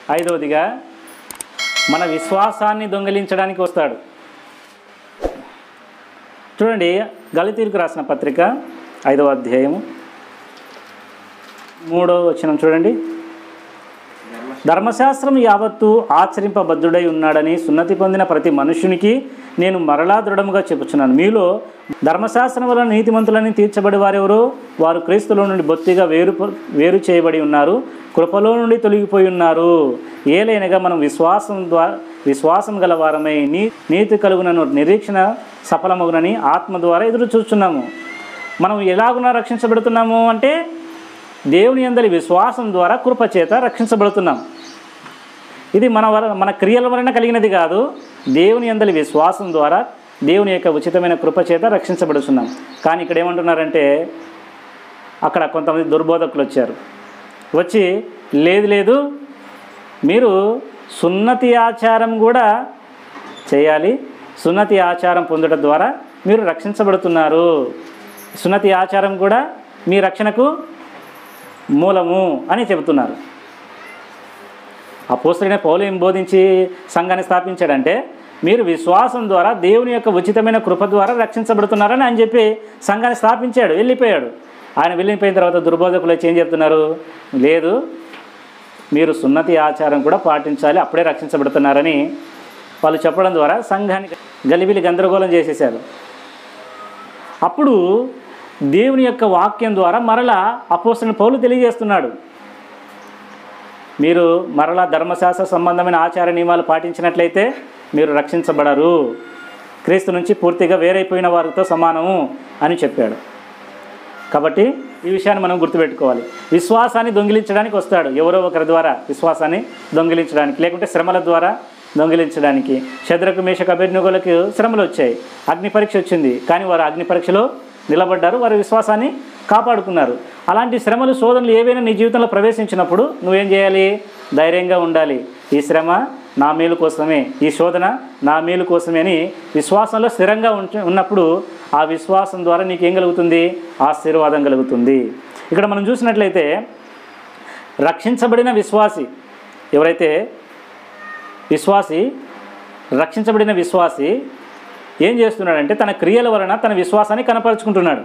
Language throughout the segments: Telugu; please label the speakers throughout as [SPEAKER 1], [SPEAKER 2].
[SPEAKER 1] ఐదవదిగా మన విశ్వాసాన్ని దొంగిలించడానికి వస్తాడు చూడండి గలితీరుకు రాసిన పత్రిక ఐదవ అధ్యాయము మూడో వచనం చూడండి ధర్మశాస్త్రం యావత్తు ఆచరింపబద్ధుడై ఉన్నాడని సున్నతి పొందిన ప్రతి మనుషునికి నేను మరలా దృఢముగా చెప్పుచున్నాను మీలో ధర్మశాస్త్రం వలన నీతిమంతులని తీర్చబడి వారెవరు వారు క్రీస్తులో నుండి బొత్తిగా వేరు వేరు చేయబడి ఉన్నారు కృపలో నుండి తొలగిపోయి ఉన్నారు ఏలైనగా మనం విశ్వాసం ద్వారా విశ్వాసం గల వారమై నీ నీతి కలుగునను నిరీక్షణ సఫలమగునని ఆత్మ ద్వారా ఎదురు చూస్తున్నాము మనం ఎలాగున రక్షించబడుతున్నాము అంటే దేవుని అందరి విశ్వాసం ద్వారా కృపచేత రక్షించబడుతున్నాం ఇది మన వల మన క్రియల వలన కలిగినది కాదు దేవుని అందరి విశ్వాసం ద్వారా దేవుని యొక్క ఉచితమైన కృపచేత రక్షించబడుతున్నాం కానీ ఇక్కడ ఏమంటున్నారంటే అక్కడ కొంతమంది దుర్బోధకులు వచ్చారు వచ్చి లేదు లేదు మీరు సున్నతి ఆచారం కూడా చేయాలి సున్నతి ఆచారం పొందడం ద్వారా మీరు రక్షించబడుతున్నారు సున్నతి ఆచారం కూడా మీ రక్షణకు మూలము అని చెబుతున్నారు అపోస్తుడైన పౌలు ఏం బోధించి సంఘాన్ని స్థాపించాడంటే మీరు విశ్వాసం ద్వారా దేవుని యొక్క ఉచితమైన కృప ద్వారా రక్షించబడుతున్నారని ఆయన చెప్పి సంఘాన్ని స్థాపించాడు వెళ్ళిపోయాడు ఆయన వెళ్ళిపోయిన తర్వాత దుర్బోధకులు వచ్చి ఏం చెప్తున్నారు లేదు మీరు సున్నతి ఆచారం కూడా పాటించాలి అప్పుడే రక్షించబడుతున్నారని వాళ్ళు చెప్పడం ద్వారా సంఘాన్ని గలిబిలి గందరగోళం చేసేశారు అప్పుడు దేవుని యొక్క వాక్యం ద్వారా మరలా అపోస్తున్న పౌలు తెలియజేస్తున్నాడు మీరు మరలా ధర్మశాస్త్ర సంబంధమైన ఆచార నియమాలు పాటించినట్లయితే మీరు రక్షించబడరు క్రీస్తు నుంచి పూర్తిగా వేరైపోయిన వారితో సమానము అని చెప్పాడు కాబట్టి ఈ విషయాన్ని మనం గుర్తుపెట్టుకోవాలి విశ్వాసాన్ని దొంగిలించడానికి వస్తాడు ఎవరో ఒకరి ద్వారా విశ్వాసాన్ని దొంగిలించడానికి లేకుంటే శ్రమల ద్వారా దొంగిలించడానికి శద్రకు మేషకు అభ్యర్థులకు శ్రమలు వచ్చాయి అగ్ని పరీక్ష వచ్చింది కానీ వారు అగ్ని పరీక్షలో నిలబడ్డారు వారి విశ్వాసాన్ని కాపాడుకున్నారు అలాంటి శ్రమలు శోధనలు ఏవైనా నీ జీవితంలో ప్రవేశించినప్పుడు నువ్వేం చేయాలి ధైర్యంగా ఉండాలి ఈ శ్రమ నా మేలు కోసమే ఈ శోధన నా మేలు కోసమే అని విశ్వాసంలో స్థిరంగా ఉంట ఉన్నప్పుడు ఆ విశ్వాసం ద్వారా నీకేం కలుగుతుంది ఆశీర్వాదం కలుగుతుంది ఇక్కడ మనం చూసినట్లయితే రక్షించబడిన విశ్వాసి ఎవరైతే విశ్వాసి రక్షించబడిన విశ్వాసి ఏం చేస్తున్నాడంటే తన క్రియల వలన తన విశ్వాసాన్ని కనపరుచుకుంటున్నాడు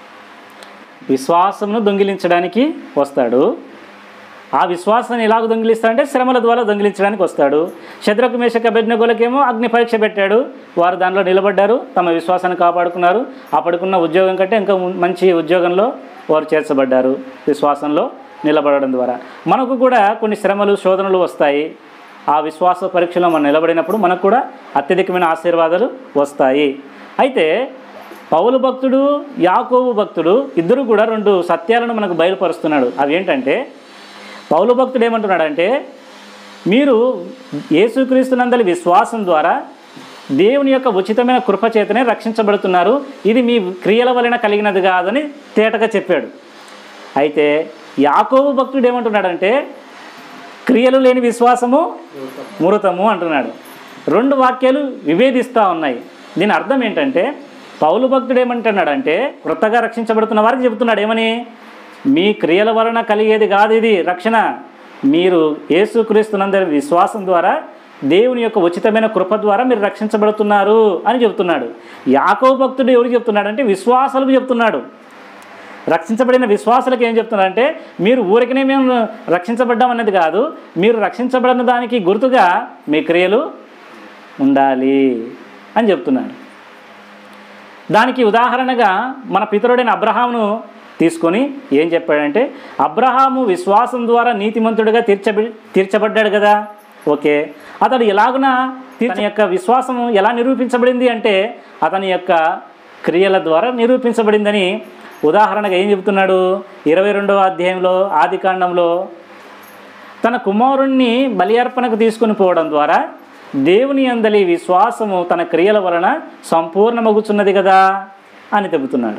[SPEAKER 1] విశ్వాసమును దొంగిలించడానికి వస్తాడు ఆ విశ్వాసాన్ని ఎలాగ దొంగిలిస్తాడంటే శ్రమల ద్వారా దొంగిలించడానికి వస్తాడు శత్రుకు మేషక అభ్యర్థులకేమో అగ్ని పరీక్ష పెట్టాడు వారు దానిలో నిలబడ్డారు తమ విశ్వాసాన్ని కాపాడుకున్నారు అప్పటికున్న ఉద్యోగం కంటే ఇంకా మంచి ఉద్యోగంలో వారు చేర్చబడ్డారు విశ్వాసంలో నిలబడడం ద్వారా మనకు కూడా కొన్ని శ్రమలు శోధనలు వస్తాయి ఆ విశ్వాస పరీక్షలో మనం నిలబడినప్పుడు మనకు కూడా అత్యధికమైన ఆశీర్వాదాలు వస్తాయి అయితే పౌలు భక్తుడు యాకోబు భక్తుడు ఇద్దరు కూడా రెండు సత్యాలను మనకు బయలుపరుస్తున్నాడు అవి ఏంటంటే పౌలు భక్తుడు ఏమంటున్నాడంటే మీరు యేసుక్రీస్తునందలి విశ్వాసం ద్వారా దేవుని యొక్క ఉచితమైన కృప చేతనే రక్షించబడుతున్నారు ఇది మీ క్రియల వలన కలిగినది కాదని తేటగా చెప్పాడు అయితే యాకోబు భక్తుడు ఏమంటున్నాడంటే క్రియలు లేని విశ్వాసము మృతము అంటున్నాడు రెండు వాక్యాలు విభేదిస్తూ ఉన్నాయి దీని అర్థం ఏంటంటే పౌలు భక్తుడు ఏమంటున్నాడంటే క్రొత్తగా రక్షించబడుతున్న వారికి చెబుతున్నాడు ఏమని మీ క్రియల వలన కలిగేది కాదు ఇది రక్షణ మీరు యేసుక్రీస్తునందరి విశ్వాసం ద్వారా దేవుని యొక్క ఉచితమైన కృప ద్వారా మీరు రక్షించబడుతున్నారు అని చెబుతున్నాడు యాకో భక్తుడు ఎవరికి చెప్తున్నాడంటే విశ్వాసాలకు చెప్తున్నాడు రక్షించబడిన విశ్వాసులకు ఏం చెప్తున్నారంటే మీరు ఊరికనే మేము రక్షించబడ్డాం అనేది కాదు మీరు రక్షించబడిన దానికి గుర్తుగా మీ క్రియలు ఉండాలి అని చెప్తున్నాడు దానికి ఉదాహరణగా మన పితరుడైన అబ్రహామును తీసుకొని ఏం చెప్పాడంటే అబ్రహాము విశ్వాసం ద్వారా నీతిమంతుడిగా తీర్చబడి తీర్చబడ్డాడు కదా ఓకే అతడు ఎలాగున తన యొక్క విశ్వాసం ఎలా నిరూపించబడింది అంటే అతని యొక్క క్రియల ద్వారా నిరూపించబడిందని ఉదాహరణగా ఏం చెబుతున్నాడు ఇరవై రెండవ అధ్యాయంలో ఆది కాండంలో తన కుమారుణ్ణి బలి అర్పణకు తీసుకుని పోవడం ద్వారా దేవుని అందలి విశ్వాసము తన క్రియల వలన సంపూర్ణమగుచున్నది కదా అని చెబుతున్నాడు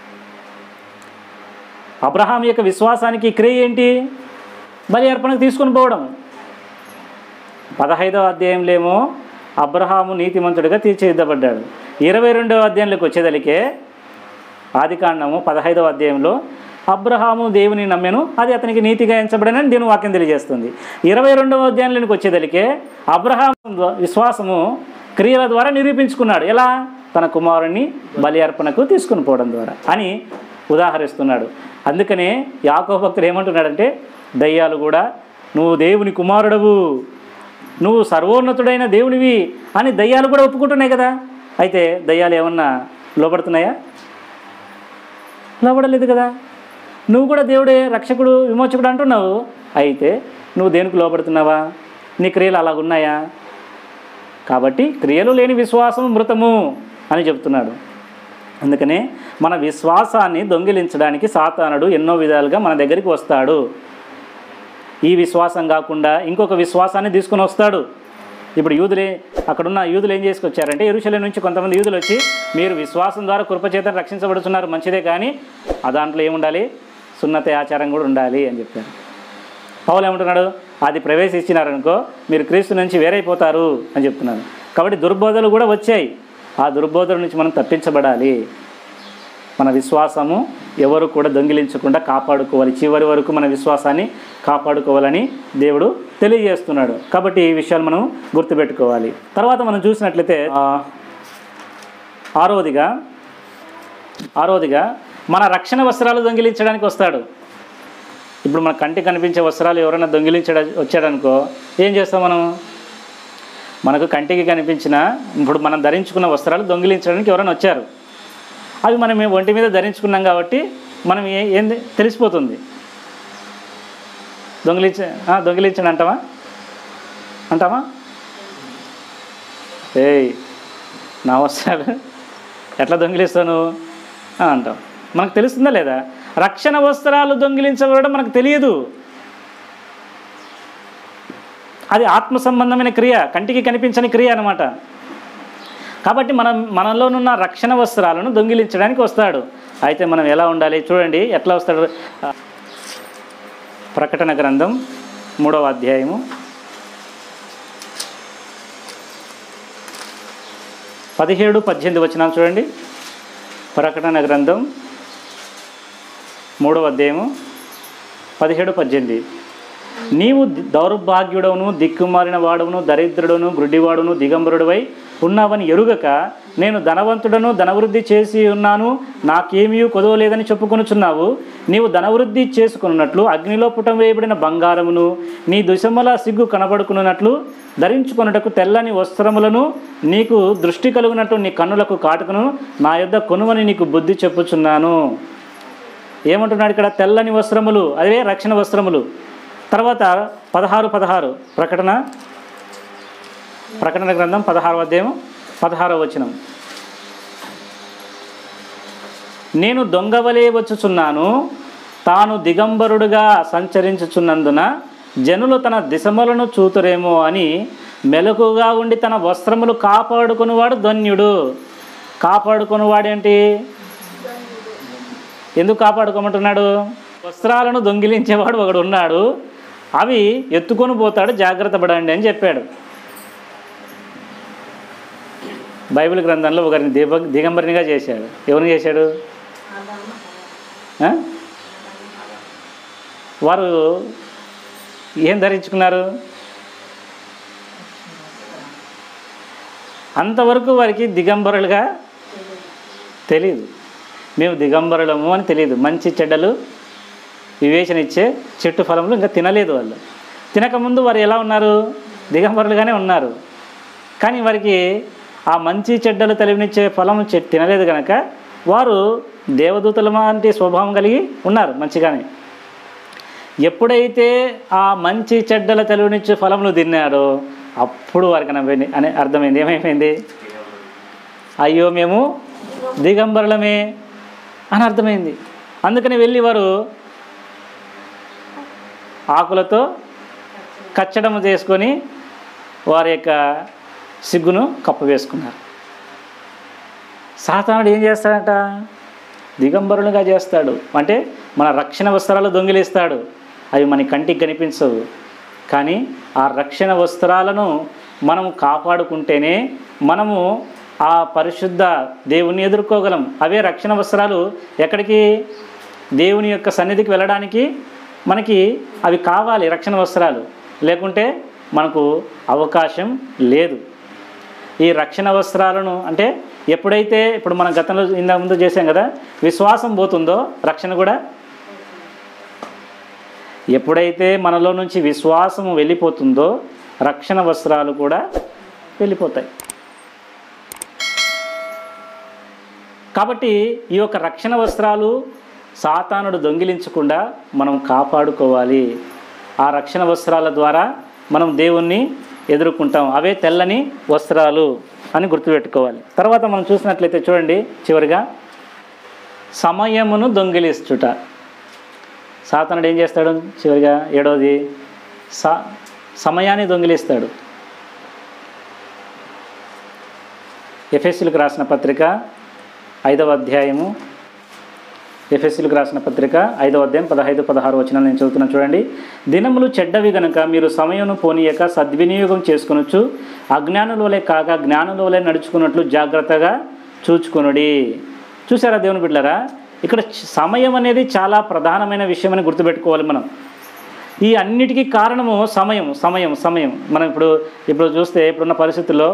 [SPEAKER 1] అబ్రహాం యొక్క విశ్వాసానికి క్రియ ఏంటి బలి అర్పణకు తీసుకుని పోవడం పదహైదవ అధ్యాయంలో ఏమో అబ్రహాము నీతిమంతుడిగా తీర్చిదిద్దబడ్డాడు ఇరవై రెండవ అధ్యాయంలోకి వచ్చేదలికే ఆదికాండము పదహైదవ అధ్యాయంలో అబ్రహాము దేవుని నమ్మెను అది అతనికి నీతిగా ఎంచబడనని దేవుని వాక్యం తెలియజేస్తుంది ఇరవై రెండవ అధ్యాయంలోనికి వచ్చేదలికే అబ్రహాం విశ్వాసము క్రియల ద్వారా నిరూపించుకున్నాడు ఎలా తన కుమారుణ్ణి బలి అర్పణకు తీసుకుని పోవడం ద్వారా అని ఉదాహరిస్తున్నాడు అందుకనే యాకో భక్తుడు ఏమంటున్నాడంటే దయ్యాలు కూడా నువ్వు దేవుని కుమారుడవు నువ్వు సర్వోన్నతుడైన దేవునివి అని దయ్యాలు కూడా ఒప్పుకుంటున్నాయి కదా అయితే దయ్యాలు ఏమన్నా లోపడుతున్నాయా లోపడలేదు కదా నువ్వు కూడా దేవుడే రక్షకుడు విమోచకుడు అంటున్నావు అయితే నువ్వు దేనికి లోపడుతున్నావా నీ క్రియలు అలాగున్నాయా కాబట్టి క్రియలు లేని విశ్వాసం మృతము అని చెప్తున్నాడు అందుకనే మన విశ్వాసాన్ని దొంగిలించడానికి సాతానుడు ఎన్నో విధాలుగా మన దగ్గరికి వస్తాడు ఈ విశ్వాసం కాకుండా ఇంకొక విశ్వాసాన్ని తీసుకుని వస్తాడు ఇప్పుడు యూదులే అక్కడున్న యూదులు ఏం చేసుకొచ్చారంటే ఎరుశల నుంచి కొంతమంది యూదులు వచ్చి మీరు విశ్వాసం ద్వారా కృపచేత రక్షించబడుతున్నారు మంచిదే కానీ ఆ దాంట్లో ఏముండాలి సున్నత ఆచారం కూడా ఉండాలి అని చెప్పారు పౌలు ఏమంటున్నాడు అది ప్రవేశించినారనుకో మీరు క్రీస్తు నుంచి వేరైపోతారు అని చెప్తున్నాడు కాబట్టి దుర్బోధలు కూడా వచ్చాయి ఆ దుర్బోధల నుంచి మనం తప్పించబడాలి మన విశ్వాసము ఎవరు కూడా దొంగిలించకుండా కాపాడుకోవాలి చివరి వరకు మన విశ్వాసాన్ని కాపాడుకోవాలని దేవుడు తెలియజేస్తున్నాడు కాబట్టి ఈ విషయాలు మనం గుర్తుపెట్టుకోవాలి తర్వాత మనం చూసినట్లయితే ఆ, ఆరోదిగా ఆరోదిగా మన రక్షణ వస్త్రాలు దొంగిలించడానికి వస్తాడు ఇప్పుడు మన కంటికి కనిపించే వస్త్రాలు ఎవరైనా దొంగిలించడ వచ్చాడనుకో ఏం చేస్తాం మనం మనకు కంటికి కనిపించిన ఇప్పుడు మనం ధరించుకున్న వస్త్రాలు దొంగిలించడానికి ఎవరైనా వచ్చారు అవి మనం ఏ- ఒంటి మీద ధరించుకున్నాం కాబట్టి మనం ఏ ఏంది తెలిసిపోతుంది దొంగిలించ ఆ, దొంగిలించండి అంటావా అంటావా ఏయ్ నా వస్త్రాలు ఎట్లా దొంగిలిస్తాను అని అంటాం మనకు తెలుస్తుందా లేదా రక్షణ వస్త్రాలు దొంగిలించబడడం మనకు తెలియదు అది ఆత్మ సంబంధమైన క్రియ కంటికి కనిపించని క్రియ అన్నమాట కాబట్టి మనం మనలోనున్న రక్షణ వస్త్రాలను దొంగిలించడానికి వస్తాడు అయితే మనం ఎలా ఉండాలి చూడండి ఎట్లా వస్తాడు ఆ, ప్రకటన గ్రంథం మూడవ అధ్యాయము పదిహేడు పద్దెనిమిది వచనాలు చూడండి ప్రకటన గ్రంథం మూడవ అధ్యాయము పదిహేడు పద్దెనిమిది నీవు ది- దౌర్భాగ్యుడవును దిక్కుమారిన వాడును దరిద్రుడును గ్రుడ్డివాడును దిగంబరుడివై ఉన్నావని ఎరుగక నేను ధనవంతుడను ధనవృద్ధి చేసి ఉన్నాను నాకేమీ కొదవలేదని చెప్పుకొనుచున్నావు నీవు ధనవృద్ధి చేసుకున్నట్లు అగ్నిలో పుటం వేయబడిన బంగారమును నీ దుశమల సిగ్గు కనబడుకున్నట్లు ధరించుకొనుటకు తెల్లని వస్త్రములను నీకు దృష్టి కలుగునట్టు నీ కన్నులకు కాటుకును నా యొద్ద కొనుమని నీకు బుద్ధి చెప్పుచున్నాను ఏమంటున్నాడు ఇక్కడ తెల్లని వస్త్రములు అదే రక్షణ వస్త్రములు తర్వాత పదహారు పదహారు ప్రకటన ప్రకటన గ్రంథం పదహారవ అధ్యాయం పదహారవ వచనం నేను దొంగవలే వచ్చుచున్నాను తాను దిగంబరుడుగా సంచరించుచున్నందున జనులు తన దిశములను చూతురేమో అని మెలకుగా ఉండి తన వస్త్రములు కాపాడుకునివాడు ధన్యుడు కాపాడుకునివాడు ఏంటి ఎందుకు కాపాడుకోమంటున్నాడు వస్త్రాలను దొంగిలించేవాడు ఒకడు ఉన్నాడు అవి ఎత్తుకొని పోతాడు జాగ్రత్త పడండి అని చెప్పాడు బైబిల్ గ్రంథంలో ఒకరిని దిగ దిగంబరినిగా చేశాడు ఎవరిని చేశాడు ఆ? వారు ఏం ధరించుకున్నారు అంతవరకు వారికి దిగంబరులుగా తెలియదు మేము దిగంబరులము అని తెలియదు మంచి చెడ్డలు వివేచన ఇచ్చే చెట్టు ఫలములు ఇంకా తినలేదు వాళ్ళు తినకముందు వారు ఎలా ఉన్నారు దిగంబరులుగానే ఉన్నారు కానీ వారికి ఆ మంచి చెడ్డలు తెలివినిచ్చే ఫలం చె- తినలేదు కనుక వారు దేవదూతల వంటి స్వభావం కలిగి ఉన్నారు మంచిగానే ఎప్పుడైతే ఆ మంచి చెడ్డల తెలివినిచ్చే ఫలములు తిన్నాడో అప్పుడు వారికి అనిపోయింది అని అర్థమైంది ఏమైపోయింది అయ్యో మేము దిగంబరులమే అని అర్థమైంది అందుకని వెళ్ళి వారు ఆకులతో కచ్చడము చేసుకొని వారి యొక్క సిగ్గును కప్పవేసుకున్నారు సాతానుడు ఏం చేస్తాడట దిగంబరులుగా చేస్తాడు అంటే మన రక్షణ వస్త్రాలు దొంగిలిస్తాడు అవి మన కంటికి కనిపించవు కానీ ఆ రక్షణ వస్త్రాలను మనం కాపాడుకుంటేనే మనము ఆ పరిశుద్ధ దేవుణ్ణి ఎదుర్కోగలం అవే రక్షణ వస్త్రాలు ఎక్కడికి దేవుని యొక్క సన్నిధికి వెళ్ళడానికి మనకి అవి కావాలి రక్షణ వస్త్రాలు లేకుంటే మనకు అవకాశం లేదు ఈ రక్షణ వస్త్రాలను అంటే ఎప్పుడైతే ఇప్పుడు మనం గతంలో ఇంత ముందు చేసాం కదా విశ్వాసం పోతుందో రక్షణ కూడా ఎప్పుడైతే మనలో నుంచి విశ్వాసం వెళ్ళిపోతుందో రక్షణ వస్త్రాలు కూడా వెళ్ళిపోతాయి కాబట్టి ఈ యొక్క రక్షణ వస్త్రాలు సాతానుడు దొంగిలించకుండా మనం కాపాడుకోవాలి ఆ రక్షణ వస్త్రాల ద్వారా మనం దేవుణ్ణి ఎదుర్కొంటాం అవే తెల్లని వస్త్రాలు అని గుర్తుపెట్టుకోవాలి తర్వాత మనం చూసినట్లయితే చూడండి చివరిగా సమయమును దొంగిలిస్తుట సాతనుడు ఏం చేస్తాడు చివరిగా ఏడవది స సమయాన్ని దొంగిలిస్తాడు ఎఫ్ఎస్సీలకు రాసిన పత్రిక ఐదవ అధ్యాయము ఎఫ్ఎస్సీలకు రాసిన పత్రిక ఐదవ అధ్యాయం పదహైదు పదహారు వచనాలు నేను చదువుతున్నాను చూడండి దినములు చెడ్డవి గనుక మీరు సమయమును పోనీయక సద్వినియోగం చేసుకొనొచ్చు అజ్ఞానుల వలె కాక జ్ఞానుల వలె నడుచుకున్నట్లు జాగ్రత్తగా చూచుకొనుడి చూసారా దేవుని బిడ్డలారా ఇక్కడ చ- సమయం అనేది చాలా ప్రధానమైన విషయం అని గుర్తుపెట్టుకోవాలి మనం ఈ అన్నిటికీ కారణము సమయం సమయం సమయం మనం ఇప్పుడు ఇప్పుడు చూస్తే ఇప్పుడున్న పరిస్థితుల్లో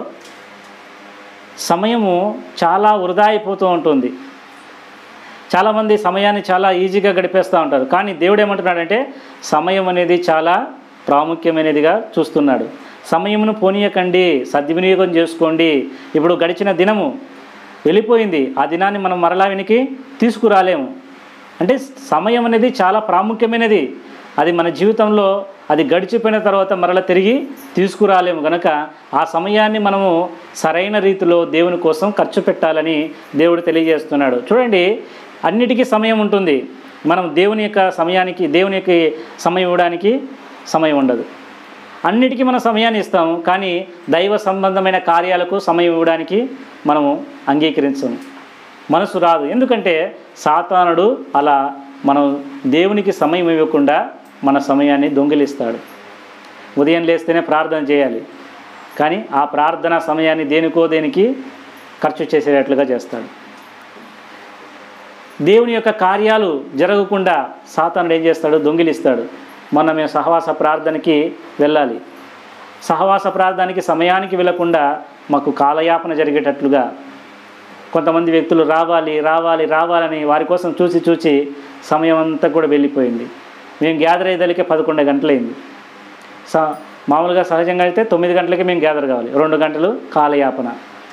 [SPEAKER 1] సమయము చాలా వృధా అయిపోతూ ఉంటుంది చాలామంది సమయాన్ని చాలా ఈజీగా గడిపేస్తూ ఉంటారు కానీ దేవుడు ఏమంటున్నాడంటే సమయం అనేది చాలా ప్రాముఖ్యమైనదిగా చూస్తున్నాడు సమయమును పోనీయకండి సద్వినియోగం చేసుకోండి ఇప్పుడు గడిచిన దినము వెళ్ళిపోయింది ఆ దినాన్ని మనం మరలా వెనికి తీసుకురాలేము అంటే సమయం అనేది చాలా ప్రాముఖ్యమైనది అది మన జీవితంలో అది గడిచిపోయిన తర్వాత మరలా తిరిగి తీసుకురాలేము కనుక ఆ సమయాన్ని మనము సరైన రీతిలో దేవుని కోసం ఖర్చు పెట్టాలని దేవుడు తెలియజేస్తున్నాడు చూడండి అన్నిటికీ సమయం ఉంటుంది మనం దేవుని యొక్క సమయానికి దేవుని యొక్క సమయం ఇవ్వడానికి సమయం ఉండదు అన్నిటికీ మన సమయాన్ని ఇస్తాము కానీ దైవ సంబంధమైన కార్యాలకు సమయం ఇవ్వడానికి మనము అంగీకరించము మనసు రాదు ఎందుకంటే సాతానుడు అలా మనం దేవునికి సమయం ఇవ్వకుండా మన సమయాన్ని దొంగిలిస్తాడు ఉదయం లేస్తేనే ప్రార్థన చేయాలి కానీ ఆ ప్రార్థన సమయాన్ని దేనికో దేనికి ఖర్చు చేసేటట్లుగా చేస్తాడు దేవుని యొక్క కార్యాలు జరగకుండా సాతానుడు ఏం చేస్తాడు దొంగిలిస్తాడు మొన్న మేము సహవాస ప్రార్థనకి వెళ్ళాలి సహవాస ప్రార్థనకి సమయానికి వెళ్ళకుండా మాకు కాలయాపన జరిగేటట్లుగా కొంతమంది వ్యక్తులు రావాలి రావాలి రావాలని వారి కోసం చూసి చూసి సమయం అంతా కూడా వెళ్ళిపోయింది మేము గ్యాదర్ అయ్యేదలికే పదకొండు గంటలైంది స మామూలుగా సహజంగా అయితే తొమ్మిది గంటలకి మేము గ్యాదర్ కావాలి రెండు గంటలు కాలయాపన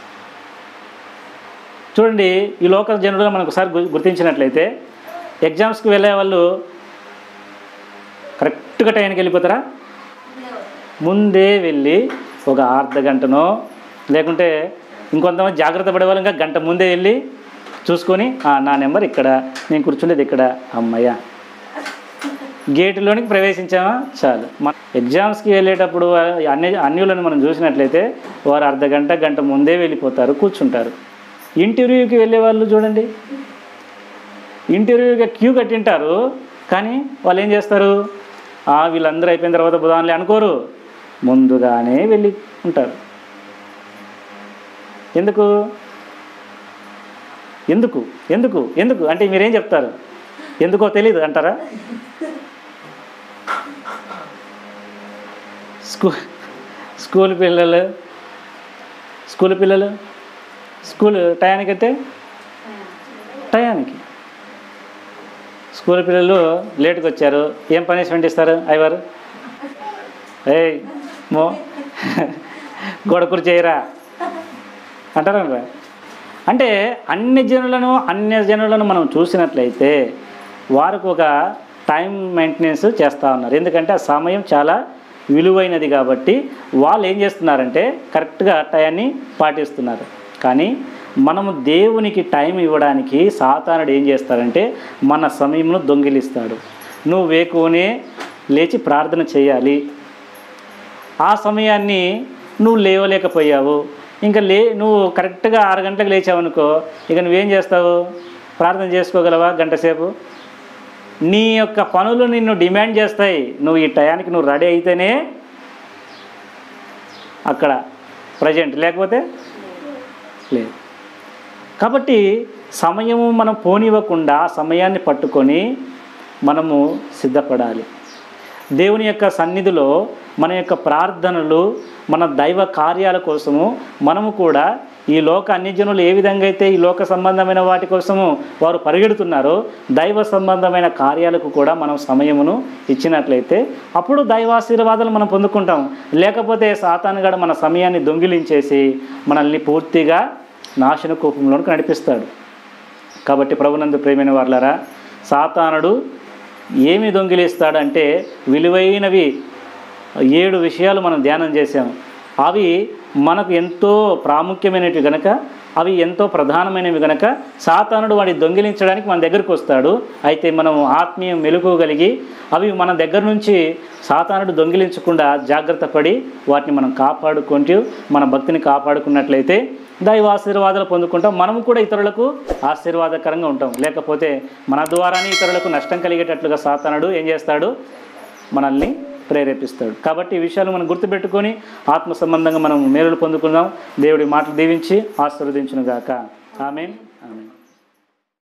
[SPEAKER 1] చూడండి ఈ లోకల్ జనులు మనకు ఒకసారి గు- గుర్తించినట్లయితే ఎగ్జామ్స్కి వెళ్ళే వాళ్ళు కరెక్ట్గా టైంకి వెళ్ళిపోతారా ముందే వెళ్ళి ఒక అర్ధ గంటనో లేకుంటే ఇంకొంతమంది జాగ్రత్త పడేవాళ్ళు ఇంకా గంట ముందే వెళ్ళి చూసుకొని "ఆ, నా నెంబర్ ఇక్కడ నేను కూర్చుండేది ఇక్కడ అమ్మయ్య గేటులోనికి ప్రవేశించామా చాలు మన ఎగ్జామ్స్కి వెళ్ళేటప్పుడు అన్ని అన్యులను మనం చూసినట్లయితే వారు అర్ధ గంట గంట ముందే వెళ్ళిపోతారు కూర్చుంటారు ఇంటర్వ్యూకి వెళ్ళే వాళ్ళు చూడండి ఇంటర్వ్యూకి క్యూ కట్టింటారు కానీ వాళ్ళు ఏం చేస్తారు "ఆ, వీళ్ళందరూ అయిపోయిన తర్వాత బుధాన్లే అనుకోరు ముందుగానే వెళ్ళి ఉంటారు ఎందుకు ఎందుకు ఎందుకు ఎందుకు అంటే మీరేం చెప్తారు ఎందుకో తెలియదు అంటారా స్కూ స్కూల్ పిల్లలు స్కూల్ పిల్లలు స్కూల్ టయానికి అయితే టయానికి స్కూల్ పిల్లలు లేట్కి వచ్చారు ఏం పనిష్మెంట్ ఇస్తారు ఐవారు ఏయ్ మో గొడకురు చేయరా అంటారా అంటే అన్ని జనులను అన్య జనులను మనం చూసినట్లయితే వారికి ఒక టైం మెయింటెనెన్స్ చేస్తూ ఉన్నారు ఎందుకంటే ఆ సమయం చాలా విలువైనది కాబట్టి వాళ్ళు ఏం చేస్తున్నారంటే కరెక్ట్గా టయాన్ని పాటిస్తున్నారు కానీ మనము దేవునికి టైం ఇవ్వడానికి సాతానుడు ఏం చేస్తాడంటే మన సమయంను దొంగిలిస్తాడు నువ్వు వేకువనే లేచి ప్రార్థన చేయాలి ఆ సమయాన్ని నువ్వు లేవలేకపోయావు ఇంకా లే నువ్వు కరెక్ట్గా ఆరు గంటలకు లేచావనుకో ఇక నువ్వేం చేస్తావు ప్రార్థన చేసుకోగలవా గంట సేపు నీ యొక్క పనులు నిన్ను డిమాండ్ చేస్తాయి నువ్వు ఈ టయానికి నువ్వు రెడీ అయితేనే అక్కడ ప్రజెంట్ లేకపోతే లేదు కాబట్టి సమయము మనం పోనివ్వకుండా ఆ సమయాన్ని పట్టుకొని మనము సిద్ధపడాలి దేవుని యొక్క సన్నిధిలో మన యొక్క ప్రార్థనలు మన దైవ కార్యాల కోసము మనము కూడా ఈ లోక అన్యజనులు ఏ విధంగా అయితే ఈ లోక సంబంధమైన వాటి కోసము వారు పరిగెడుతున్నారో దైవ సంబంధమైన కార్యాలకు కూడా మనం సమయమును ఇచ్చినట్లయితే అప్పుడు దైవాశీర్వాదాలు మనం పొందుకుంటాం లేకపోతే సాతానుగాడు మన సమయాన్ని దొంగిలించేసి మనల్ని పూర్తిగా నాశన కూపంలోనికి నడిపిస్తాడు కాబట్టి ప్రభునందు ప్రేమైన వాళ్ళరా సాతానుడు ఏమి దొంగిలిస్తాడంటే విలువైనవి ఏడు విషయాలు మనం ధ్యానం చేసాం అవి మనకు ఎంతో ప్రాముఖ్యమైనవి గనక అవి ఎంతో ప్రధానమైనవి గనక సాతానుడు వాడి దొంగిలించడానికి మన దగ్గరకు వస్తాడు అయితే మనం ఆత్మీయం మెలుకోగలిగి అవి మన దగ్గర నుంచి సాతానుడు దొంగిలించకుండా జాగ్రత్త పడి వాటిని మనం కాపాడుకుంటూ మన భక్తిని కాపాడుకున్నట్లయితే దైవ ఆశీర్వాదాలు పొందుకుంటాం మనము కూడా ఇతరులకు ఆశీర్వాదకరంగా ఉంటాం లేకపోతే మన ద్వారానే ఇతరులకు నష్టం కలిగేటట్లుగా సాతానుడు ఏం చేస్తాడు మనల్ని ప్రేరేపిస్తాడు కాబట్టి ఈ విషయాలు మనం గుర్తుపెట్టుకొని ఆత్మ సంబంధంగా మనం మేలులు పొందుకుందాం దేవుడి మాటలు దీవించి ఆశీర్వదించును గాక ఆమె